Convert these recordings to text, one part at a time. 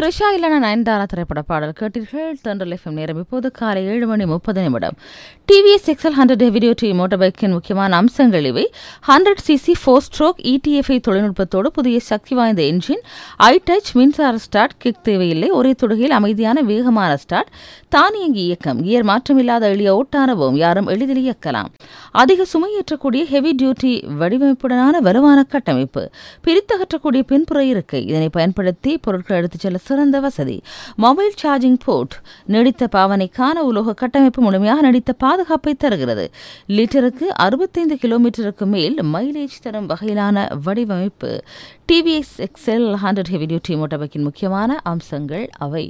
த்ரிஷா இல்லன நயன்தாரா திரைப்பட பாடல் கேட்டீர்கள் தென்றல் எஃப்எம் நேரம் இப்போது காலை ஏழு மணி முப்பது நிமிடம் TVS XL hundred heavy duty motor பைக்கின் முக்கியமான அம்சங்கள் இவை hundred CC four stroke ETFi தொழில்நுட்பத்தோடு புதிய சக்தி வாய்ந்த என்ஜின் ஐ டச் மின்சார ஸ்டார்ட் கிக் தேவையில்லை ஒரே தொடுகையில் அமைதியான வேகமான ஸ்டார்ட் தானியங்கி இயக்கம் கியர் மாற்றமில்லாத எளிய ஓட்டானவும் யாரும் எளிதில் இயக்கலாம் அதிக சுமையேற்றக்கூடிய ஹெவி டியூட்டி வடிவமைப்புடனான வலுவான கட்டமைப்பு பிரித்தகற்றக்கூடிய பின்புற இருக்கை இதனை பயன்படுத்தி பொருட்கள் எடுத்துச் செல்ல சிறந்த வசதி மொபைல் சார்ஜிங் போர்ட் நீடித்த பாவனைக்கான உலோக கட்டமைப்பு முழுமையாக நீடித்த பாதுகாப்பை தருகிறது லிட்டருக்கு அறுபத்தைந்து கிலோமீட்டருக்கு மேல் மைலேஜ் தரும் வகையிலான வடிவமைப்பு TVS XL hundred heavy duty motor பைக்கின் முக்கியமான அம்சங்கள் அவை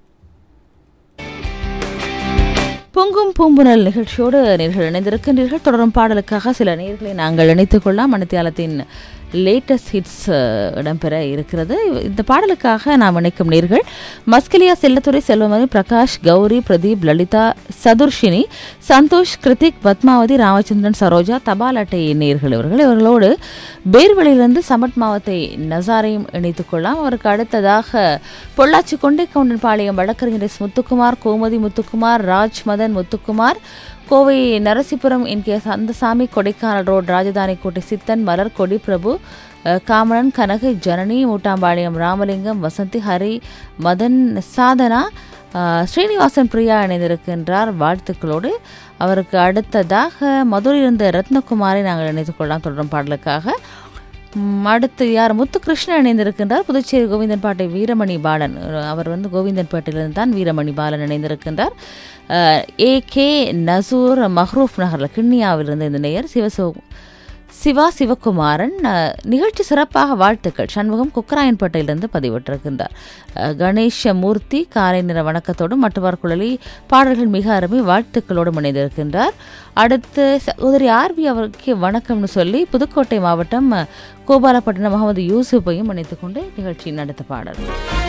பொங்கும் பூம்புணல் நிகழ்ச்சியோடு நேர்கள் இணைந்திருக்கின்றீர்கள் தொடரும் பாடலுக்காக சில நேர்களை நாங்கள் இணைத்துக் கொள்ளலாம் மணித்தியாலத்தின் லேட்டஸ்ட் ஹிட்ஸ் இடம்பெற இருக்கிறது இந்த பாடலுக்காக நாம் இணைக்கும் நேர்கள் மஸ்கலியா செல்லத்துறை செல்வமணி பிரகாஷ் கௌரி பிரதீப் லலிதா சதுர்ஷினி சந்தோஷ் கிருத்திக் பத்மாவதி ராமச்சந்திரன் சரோஜா தபால் அட்டை நேர்கள் இவர்கள் இவர்களோடு பேர்வழியிலிருந்து சமட் மாவத்தை நசாரையும் இணைத்துக் கொள்ளலாம் அவருக்கு அடுத்ததாக பொள்ளாச்சி கொண்டை கவுண்டன் பாளையம் வழக்கறிஞர் எஸ் முத்துக்குமார் கோமதி முத்துக்குமார் ராஜ் மதன் முத்துக்குமார் கோவை நரசிபுரம் என்கிற சந்தசாமி கொடைக்கானல் ரோட் ராஜதானி கோட்டை சித்தன் மலர் கொடி பிரபு அஹ், காமனன் கனகு ஜனனி மூட்டாம்பாளையம் ராமலிங்கம் வசந்தி ஹரி மதன் சாதனா அஹ், ஸ்ரீனிவாசன் பிரியா இணைந்திருக்கின்றார் வாழ்த்துக்களோடு அவருக்கு அடுத்ததாக மதுரையிலிருந்து ரத்னகுமாரை நாங்கள் இணைத்துக் கொள்ளலாம் தொடரும் பாடலுக்காக ம், அடுத்து யார் முத்துகிருஷ்ணன் இணைந்திருக்கின்றார் புதுச்சேரி கோவிந்தன்பாட்டை வீரமணி பாலன் அவர் வந்து கோவிந்தன்பேட்டையிலிருந்து தான் வீரமணி பாலன் இணைந்திருக்கின்றார் ஏ கே நசூர் மஹ்ரூப் நகரில் கிண்ணியாவிலிருந்து இந்த நேயர் சிவசோ சிவா சிவகுமாரன் அஹ், நிகழ்ச்சி சிறப்பாக வாழ்த்துக்கள் சண்முகம் குக்கராயன்பேட்டையிலிருந்து பதிவிட்டிருக்கின்றார் அஹ், கணேசமூர்த்தி காலை நிற வணக்கத்தோடும் மட்டுவார் குழலி பாடல்கள் மிக அருமை வாழ்த்துக்களோடும் இணைந்திருக்கின்றார் அடுத்து சகோதரி ஆர்பி அவருக்கு வணக்கம்னு சொல்லி புதுக்கோட்டை மாவட்டம் அஹ், கோபாலப்பட்டினம் முகமது யூசுப்பையும் இணைத்துக் கொண்டு நிகழ்ச்சியின் அடுத்த பாடல்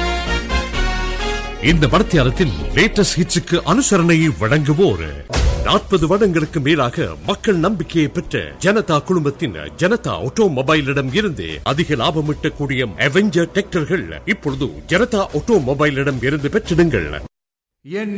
இந்த மடத்தியாரத்தில் லேட்டஸ்ட் ஹிட்ஸுக்கு அனுசரணையை வழங்குவோர் நாற்பது வருடங்களுக்கு மேலாக மக்கள் நம்பிக்கையை பெற்ற ஜனதா குழுமத்தின் ஜனதா ஆட்டோமொபைலிடம் இருந்து அதிக லாபம் ஈட்டக்கூடிய அவெஞ்சர் டிராக்டர்கள் இப்பொழுது ஜனதா ஆட்டோமொபைலிடம் இருந்து பெற்றிடுங்கள் என்